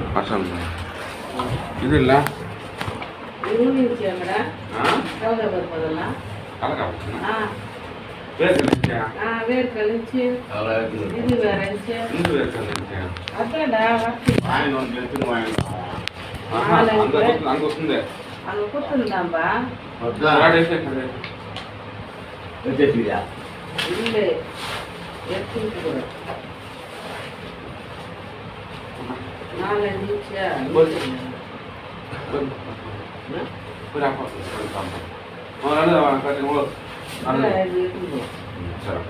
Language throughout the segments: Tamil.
மசாலா இது இல்லை ஊறிடுச்சாங்கடா ஆ கவலை பருப்பதெல்லாம் கலக்கா ஆ வேறு கழிச்சியா ஆ வேர் கழிச்சு அவ்வளோ இருக்குது இது வேற இருந்துச்சு இந்து வேறு கழிச்சியா அதான்டா வச்சு வாங்கி வந்து எடுத்துன்னு வாங்கி ஆஹா அந்த பக்கம் அங்கே வస్తుంది அங்கே கொடுத்துருந்தாம்பா மொத்தம் இல்லை வச்சுருக்கியா இல்லை எடுத்துக்கிட்டு கூட நாலஞ்சு நிமிஷா போய் அப்பா முதல்ல கட்டி எவ்வளோ நல்லது சரி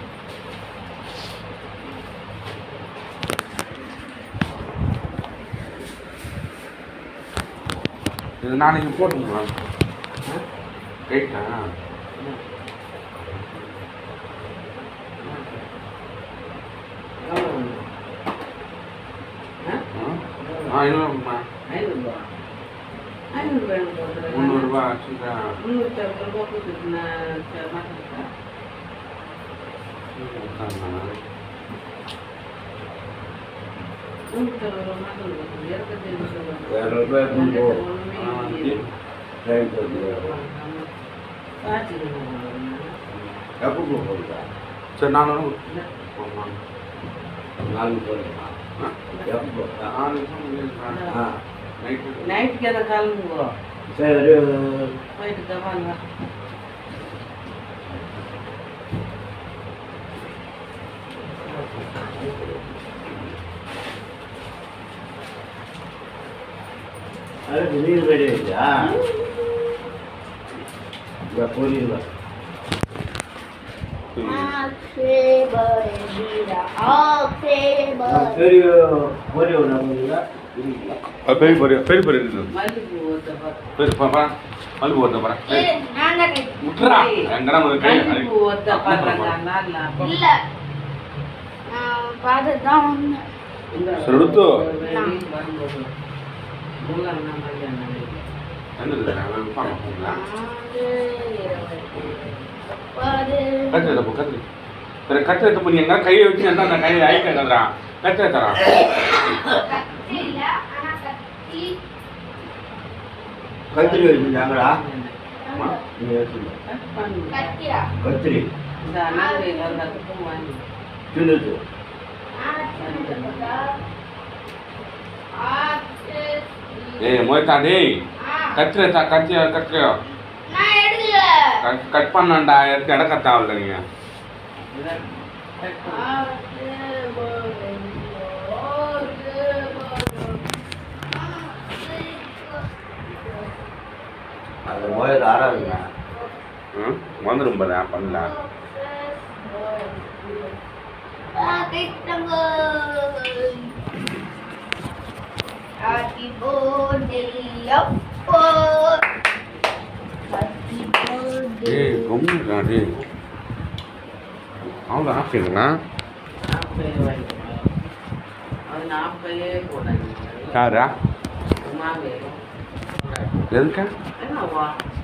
இது நாளைக்கு போட்டுங்களா ரைட்டா ஆ ஐநூறுமா ஐநூறுபா ஐநூறுபா எனக்கு கொடுத்துருங்க முந்நூறுரூவா ஆச்சுக்கா முந்நூற்றி ஐம்பது ரூபா கொடுத்துட்டு நான் மாட்டேன் முந்நூற்றி ஐம்பது ரூபா மாட்டேன் இருபத்தஞ்சு சொல்லுவாங்க வேற ரூபாய் எடுத்துன்னு போ ஒன்றுமே டைம் சொல்லுங்க எப்போ போகிறதா சரி நான் நாளைக்கு போகிறேன் எப்போ போகிறா ஆ நைட்டு நைட்டுக்கு எதை கிளம்புங்க சரி போயிட்டு தான் வாங்க அதுக்கு நீர் ரெடி ஆயிடுச்சா இந்த பொரியல் பெரிய பொரியல் நம்மளுக்கு இருக்குல்ல பெரிய பெரிய பெரிய பெரிய இது மல்லிகைப்பூ ஒருத்த பார்த்து பெரிய பாப்பா மல்லிகை ஒருத்த பாரு விட்டுறா எங்கடா ஒரு கை மல்லிகைப்பூ ஒருத்த பார்க்குறாங்க நல்லா இல்ல நான் பார்த்துதான் வந்தேன் சரி, எடுத்து. வரும்போது மூலம்னா கல்யாணம் என்னது பாருங்களா பாரு கட்டு எடுப்போம் கட்டு சரி கட்டு எடுத்து பண்ணி எங்க கையை வச்சு என்ன அந்த கையை ஐக்க கதுறா கட்டு எடுத்துறான் கத்தி இல்ல ஆனா கத்தி கத்திரி வச்சுட்டாங்களா நீ வச்சுங்க கத்தியா கத்திரி இந்த நாகை வந்ததுக்கும் வாங்கி தின்னுட்டு ஏய் மோய்தா டேய் கத்திரி எடுத்தா கத்தி கத்திரியோ நான் எடுக்கல கட் கட் பண்ணாண்டா எடுத்து இட கத்தாவில்ல நீங்க இதான் கட் பண்ணு. அந்த மோயது ஆறாதுங்க ம் வந்துடும் பாரு பண்ணல Happy birthday, Appa. Happy birthday. ஏய் கம்முடா டேய் அவ்வளோ ஆஃபீங்களா நாப்பையே வாங்கிக்கணும். அது நாப்பையே போடாதீங்க. யாரா மாவே. எதுக்கா என்னவா